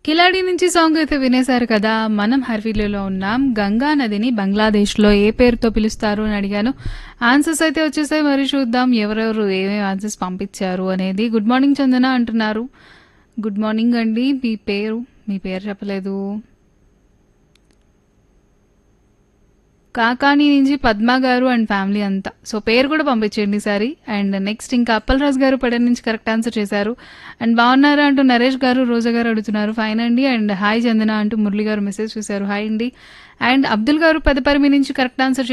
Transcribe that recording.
కిలాడి నుంచి సాంగ్ అయితే వినేశారు కదా మనం హర్వీలో ఉన్నాం గంగా నదిని బంగ్లాదేశ్లో ఏ పేరుతో పిలుస్తారు అని అడిగాను ఆన్సర్స్ అయితే వచ్చేసాయి మరి చూద్దాం ఎవరెవరు ఏమేమి ఆన్సర్స్ పంపించారు అనేది గుడ్ మార్నింగ్ చందన అంటున్నారు గుడ్ మార్నింగ్ అండి మీ పేరు మీ పేరు చెప్పలేదు కాకాని నుంచి పద్మ గారు అండ్ ఫ్యామిలీ అంతా సో పేరు కూడా పంపించండి ఈసారి అండ్ నెక్స్ట్ ఇంకా అప్పలరాజు గారు పడే నుంచి కరెక్ట్ ఆన్సర్ చేశారు అండ్ బాగున్నారా అంటూ నరేష్ గారు రోజా గారు అడుగుతున్నారు ఫైన్ అండి అండ్ హాయ్ చందన అంటూ మురళి గారు మెసేజ్ చేశారు హాయ్ అండి అండ్ అబ్దుల్ గారు పెదపరిమి నుంచి కరెక్ట్ ఆన్సర్